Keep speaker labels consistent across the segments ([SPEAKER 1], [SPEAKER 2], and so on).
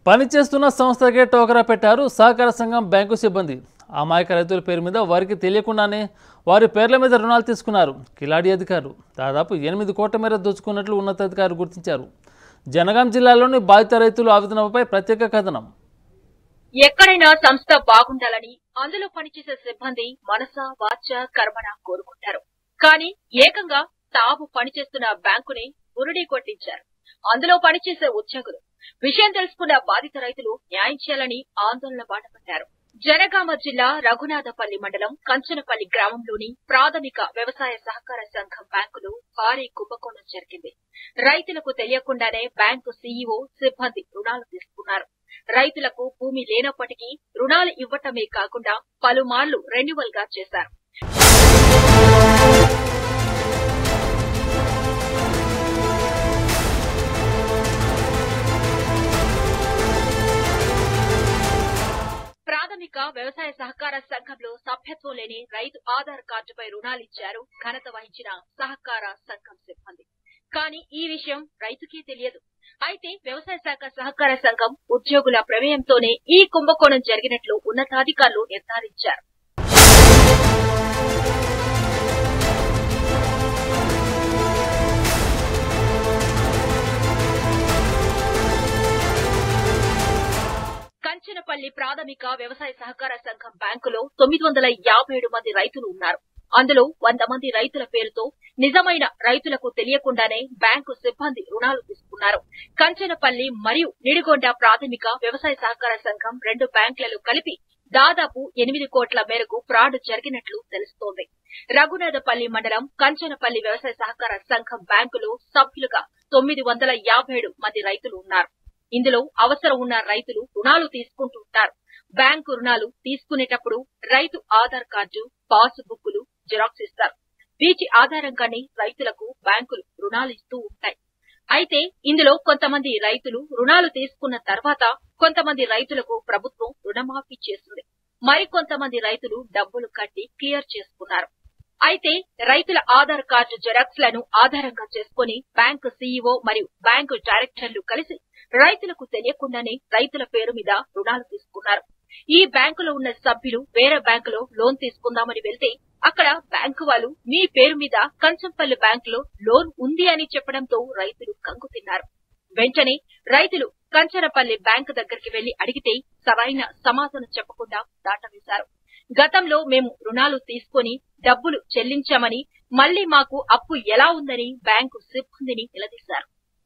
[SPEAKER 1] పనిచేస్తున్న సంస్థకే టోకరా పెట్టారు సహకార సంఘం బ్యాంకు సిబ్బంది అమాయక రైతుల పేరు మీద వారికి తెలియకుండానే వారి పేర్ల మీద రుణాలు తీసుకున్నారు కిలాడి అధికారులు దాదాపు ఎనిమిది కోట్ల మేర దోచుకున్నట్లు ఉన్నతాధికారులు గుర్తించారు జనగాం జిల్లాలోని బాధిత రైతులు ఆవేదనపై ప్రత్యేక కథనం
[SPEAKER 2] ఎక్కడైనా సంస్థ బాగుండాలని అందులో పనిచేసే సిబ్బంది మనస వాచ కర్మణ కోరుకుంటారు కానీ ఏకంగా తాము పనిచేస్తున్న బ్యాంకుని బురుడి కొట్టించారు అందులో పనిచేసే ఉద్యోగులు విషయం తెలుసుకున్న బాధిత రైతులు న్యాయం చేయాలని ఆందోళన బాటపట్టారు జనగామ జిల్లా రఘునాథపల్లి మండలం కంచనపల్లి గ్రామంలోని ప్రాథమిక వ్యవసాయ సహకార సంఘం బ్యాంకులో భారీ కుంభకోణం జరిగింది రైతులకు తెలియకుండానే బ్యాంకు సీఈఓ సిబ్బంది రుణాలు తీసుకున్నారు రైతులకు భూమి లేనప్పటికీ రుణాలు ఇవ్వటమే కాకుండా పలుమార్లు రెన్యువల్ గా చేశారు ప్రాథమిక వ్యవసాయ సహకార సంఘంలో సభ్యత్వం లేని రైతు ఆధార్ కార్డుపై రుణాలిచ్చారు ఘనత వహించిన సహకార సంఘం సిబ్బంది కానీ ఈ విషయం రైతుకే తెలియదు అయితే వ్యవసాయ శాఖ సహకార సంఘం ఉద్యోగుల ప్రమేయంతోనే ఈ కుంభకోణం జరిగినట్లు ఉన్నతాధికారులు నిర్ధారించారు కంచనపల్లి ప్రాథమిక వ్యవసాయ సహకార సంఘం బ్యాంకులో తొమ్మిది వందల యాభై ఏడు మంది రైతులు ఉన్నారు అందులో వంద మంది రైతుల పేరుతో నిజమైన రైతులకు తెలియకుండానే బ్యాంకు సిబ్బంది రుణాలు తీసుకున్నారు కంచనపల్లి మరియు నిడిగొండ ప్రాథమిక వ్యవసాయ సహకార సంఘం రెండు బ్యాంకులలో కలిపి దాదాపు ఎనిమిది కోట్ల మేరకు ఫ్రాడ్ జరిగినట్లు తెలుస్తోంది రఘునాథపల్లి మండలం కంచనపల్లి వ్యవసాయ సహకార సంఘం బ్యాంకులో సభ్యులుగా తొమ్మిది వందల యాభై ఏడు మంది రైతులు ఉన్నారు ఇందులో అవసరం ఉన్న రైతులు రుణాలు తీసుకుంటుంటారు బ్యాంకు రుణాలు తీసుకునేటప్పుడు రైతు ఆధార్ కార్డు పాస్ బుక్కులు జిరాక్స్ ఇస్తారు వీటి ఆధారంగానే రైతులకు బ్యాంకులు రుణాలు ఇస్తూ ఉంటాయి అయితే ఇందులో కొంతమంది రైతులు రుణాలు తీసుకున్న తర్వాత కొంతమంది రైతులకు ప్రభుత్వం రుణమాఫీ చేస్తుంది మరికొంతమంది రైతులు డబ్బులు కట్టి క్లియర్ చేసుకున్నారు అయితే రైతుల ఆధార్ కార్డు జెరాక్స్ లను ఆధారంగా చేసుకుని బ్యాంకు సీఈఓ మరియు బ్యాంకు డైరెక్టర్లు కలిసి రైతులకు తెలియకుండానే రైతుల పేరు మీద రుణాలు తీసుకున్నారు ఈ బ్యాంకులో ఉన్న సభ్యులు వేరే బ్యాంకులో లోన్ తీసుకుందామని వెళ్తే అక్కడ బ్యాంకు వాళ్ళు మీ పేరు మీద కంచంపల్లి బ్యాంకులో లోన్ ఉంది అని చెప్పడంతో రైతులు కంగు తిన్నారు వెంటనే రైతులు కంచరపల్లి బ్యాంకు దగ్గరికి వెళ్లి అడిగితే సరైన సమాధానం చెప్పకుండా దాటవేశారు గతంలో మేము రుణాలు తీసుకొని డబ్బులు చెల్లించామని మళ్లీ మాకు అప్పు ఎలా ఉందని బ్యాంకు సిబ్బందిని నిలదీశారు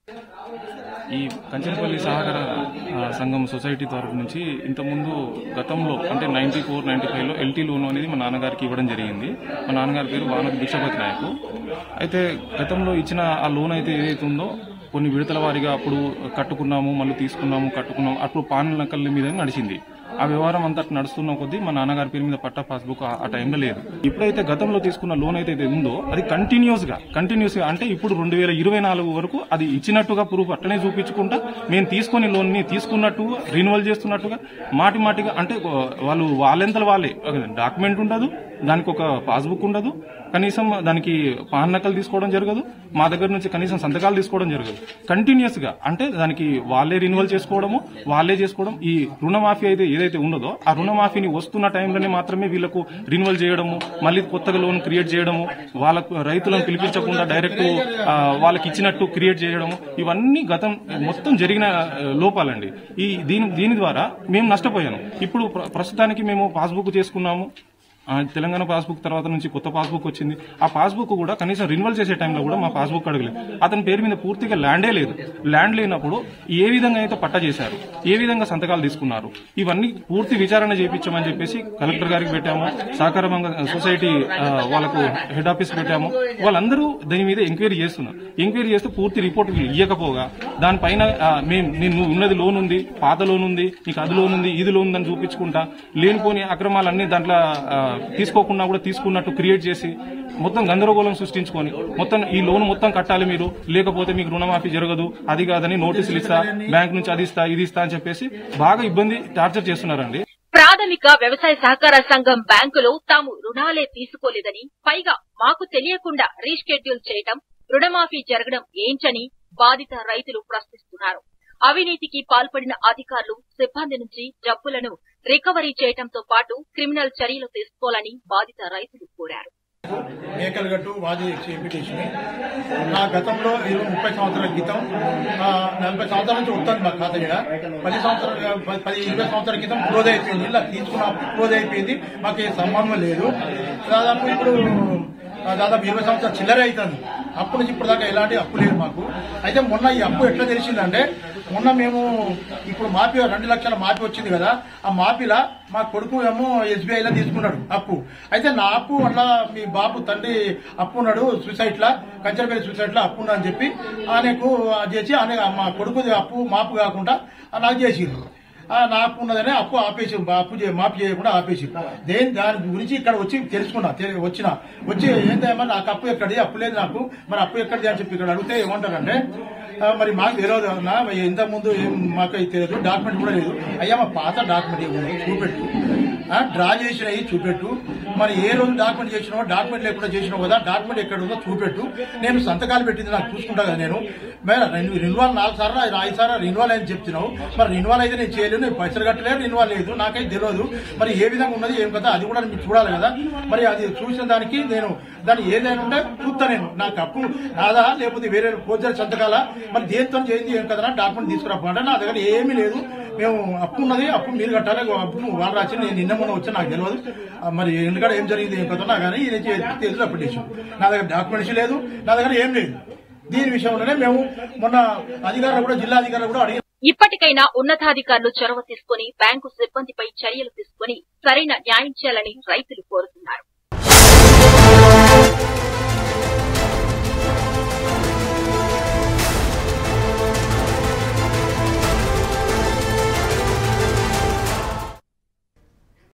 [SPEAKER 3] ఈ కంచనపల్లి సహకార ఆ, సంఘం సొసైటీ తరఫు నుంచి ఇంతకుముందు గతంలో అంటే నైన్టీ ఫోర్ నైన్టీ ఫైవ్లో ఎల్టీ లోన్ అనేది మా నాన్నగారికి ఇవ్వడం జరిగింది మా నాన్నగారి పేరు వానకు భిక్షపతి నాయకు అయితే గతంలో ఇచ్చిన ఆ లోన్ అయితే ఏదైతే ఉందో కొన్ని విడతల వారీగా అప్పుడు కట్టుకున్నాము మళ్ళీ తీసుకున్నాము కట్టుకున్నాము అప్పుడు పాన్ నకల మీద నడిచింది ఆ వ్యవహారం అంతా నడుస్తున్న కొద్దీ మా నాన్నగారి పేరు మీద పట్టా పాస్బుక్ ఆ- ఆ టైంలో లేదు ఇప్పుడైతే గతంలో తీసుకున్న లోన్ అయితే ఏదైతే ఉందో అది కంటిన్యూస్ గా కంటిన్యూస్ గా అంటే ఇప్పుడు రెండు వేల ఇరవై నాలుగు వరకు అది ఇచ్చినట్టుగా ప్రూఫ్ అట్లనే చూపించుకుంటా మేము తీసుకొని లోన్ ని తీసుకున్నట్టుగా రిన్యువల్ చేస్తున్నట్టుగా మాటి మాటిగా అంటే వాళ్ళు వాళ్ళెంతలు వాళ్ళే డాక్యుమెంట్ ఉండదు దానికి ఒక పాస్బుక్ ఉండదు కనీసం దానికి పాన్ నకలు తీసుకోవడం జరగదు మా దగ్గర నుంచి కనీసం సంతకాలు తీసుకోవడం జరగదు కంటిన్యూస్ గా అంటే దానికి వాళ్ళే రిన్యువల్ చేసుకోవడము వాళ్ళే చేసుకోవడం ఈ రుణమాఫీ అయితే ఏదైతే ఉన్నదో ఆ రుణమాఫీని వస్తున్న టైంలోనే మాత్రమే వీళ్ళకు రిన్యువల్ చేయడము మళ్ళీ కొత్తగా లోన్ క్రియేట్ చేయడము వాళ్ళకు రైతులను పిలిపించకుండా డైరెక్ట్ ఆ, వాళ్ళకి ఇచ్చినట్టు క్రియేట్ చేయడము ఇవన్నీ గతం మొత్తం జరిగిన ఆ, లోపాలండి ఈ దీని దీని ద్వారా మేము నష్టపోయాను ఇప్పుడు ప్ర- ప్రస్తుతానికి మేము పాస్బుక్ చేసుకున్నాము ఆ, తెలంగాణ పాస్బుక్ తర్వాత నుంచి కొత్త పాస్బుక్ వచ్చింది ఆ పాస్బుక్ కూడా కనీసం రిన్యువల్ చేసే టైంలో కూడా మా పాస్బుక్ అడగలేదు అతని పేరు మీద పూర్తిగా ల్యాండే లేదు ల్యాండ్ లేనప్పుడు ఏ విధంగా అయితే పట్ట చేశారు ఏ విధంగా సంతకాలు తీసుకున్నారు ఇవన్నీ పూర్తి విచారణ చేయించమని చెప్పేసి కలెక్టర్ గారికి పెట్టాము సహకార మంగ- సొసైటీ ఆ, వాళ్ళకు హెడ్ ఆఫీస్ పెట్టాము వాళ్ళందరూ దీని మీద ఎంక్వైరీ చేస్తున్నారు ఎంక్వైరీ చేస్తే పూర్తి రిపోర్ట్ వీళ్ళు ఇవ్వకపోగా దానిపైన ఆ, మేము నేను నువ్వు ఉన్నది లోన్ ఉంది పాత లోన్ ఉంది నీకు అది లోన్ ఉంది ఇది లోన్ ఉందని చూపించుకుంటా లేనిపోని అక్రమాలన్నీ దాంట్లో ఆ, తీసుకోకుండా కూడా తీసుకున్నట్టు క్రియేట్ చేసి మొత్తం గందరగోళం సృష్టించుకొని మొత్తం ఈ లోన్ మొత్తం కట్టాలి మీరు లేకపోతే మీకు రుణమాఫీ జరగదు అది కాదని నోటీసులు ఇస్తా బ్యాంక్ నుంచి అది ఇస్తా ఇది ఇస్తా అని చెప్పేసి బాగా ఇబ్బంది టార్చర్ చేస్తున్నారండి
[SPEAKER 2] ప్రాథమిక వ్యవసాయ సహకార సంఘం బ్యాంకులో తాము రుణాలే తీసుకోలేదని పైగా మాకు తెలియకుండా రీషెడ్యూల్ చేయటం రుణమాఫీ జరగడం ఏంటని బాధిత రైతులు ప్రశ్నిస్తున్నారు అవినీతికి పాల్పడిన అధికారులు సిబ్బంది నుంచి డబ్బులను రికవరీ చేయడంతో పాటు క్రిమినల్ చర్యలు తీసుకోవాలని బాధిత రైతులు కోరారు
[SPEAKER 4] మేకలగట్టు వాది ఎంపీటీసీని నా గతంలో ఇరవై ముప్పై సంవత్సరాల క్రితం ఆ, నలభై సంవత్సరాల నుంచి వస్తుంది మా ఖాతా మీద పది సంవత్సరాల పది- పది ఇరవై సంవత్సరాల క్రితం క్లోజ్ అయిపోయింది ఇలా తీసుకున్న అప్పు క్లోజ్ అయిపోయింది మాకు ఏ సంబంధం లేదు దాదాపు ఇప్పుడు ఆ, దాదాపు ఇరవై సంవత్సరాలు చిల్లర అవుతుంది అప్పటి నుంచి ఇప్పుడు దాకా ఎలాంటి అప్పు లేదు మాకు అయితే మొన్న ఈ అప్పు ఎట్లా తెలిసిందంటే మొన్న మేము ఇప్పుడు మాఫీ రెండు లక్షల మాఫీ వచ్చింది కదా ఆ మాఫీలా మా కొడుకు ఏమో ఎస్బీఐలో తీసుకున్నాడు అప్పు అయితే నా అప్పు వల్ల మీ బాబు తండ్రి అప్పు ఉన్నాడు సూసైడ్ లా కంచరపల్లి సూసైడ్ లో అప్పు ఉన్నా అని చెప్పి ఆయనకు అది చేసి ఆయన మా కొడుకు అప్పు మాపు కాకుండా నాకు చేసిండ్రు ఆ, నాకు ఉన్నదనే అప్పు ఆపేసి అప్పు చే- మాఫీ చేయకుండా ఆపేసి దేని దాని గురించి ఇక్కడ వచ్చి తెలుసుకున్నా తె- వచ్చిన వచ్చి ఏంటమ్మా నాకు అప్పు ఎక్కడి అప్పు లేదు నాకు మరి అప్పు ఎక్కడిది అని చెప్పి ఇక్కడ అడిగితే ఏమంటారంటే ఆ, మరి మాకు తెలియదు అన్న ఇంత ముందు ఏం మాకు అయితే తెలియదు డాక్యుమెంట్ కూడా లేదు అయ్యా మా పాత డాక్యుమెంట్ ఇవ్వండి చూపెట్టు ఆ, డ్రా చేసినవి చూపెట్టు మరి ఏ రోజు డాక్యుమెంట్ చేసినావో డాక్యుమెంట్ లేకుండా చేసినావు కదా డాక్యుమెంట్ ఎక్కడ ఉందో చూపెట్టు నేను సంతకాలు పెట్టింది నాకు చూసుకుంటా కదా నేను మేడం రెండు రిన్వాల్ నాలుగు సార్లు ఐదు ఐదు సార్లు రిన్వాల్ అని చెప్తున్నావు మరి రిన్వాల్ అయితే నేను చేయలేను నేను పైసలు కట్టలేదు రిన్వాల్ లేదు నాకైతే తెలియదు మరి ఏ విధంగా ఉన్నది ఏం కదా అది కూడా మీరు చూడాలి కదా మరి అది చూసిన దానికి నేను దాన్ని ఏదైనా ఉంటే చూస్తా నేను నాకు అప్పు నాదా లేకపోతే వేరే పోజర్ సంతకాల మరి దేంతో చేయింది ఏం కదా డాక్యుమెంట్ తీసుకురామంటే నా దగ్గర ఏమీ లేదు మేము అప్పు ఉన్నది అప్పు మీరు కట్టాలి అప్పు వాళ్ళు రాసి నేను నిన్న మొన్న వచ్చి నాకు తెలియదు ఆ, మరి ఎందుకంటే ఏం జరిగింది ఏం కదా కానీ ఈయన చే- తెలుసు అప్లికేషన్ నా దగ్గర డాక్యుమెంట్స్ లేదు నా దగ్గర ఏం లేదు దీని విషయంలోనే మేము మొన్న అధికారులు కూడా జిల్లా అధికారులు కూడా అడిగి
[SPEAKER 2] ఇప్పటికైనా ఉన్నతాధికారులు చొరవ తీసుకుని బ్యాంకు సిబ్బందిపై చర్యలు తీసుకుని సరైన న్యాయం చేయాలని రైతులు కోరుతున్నారు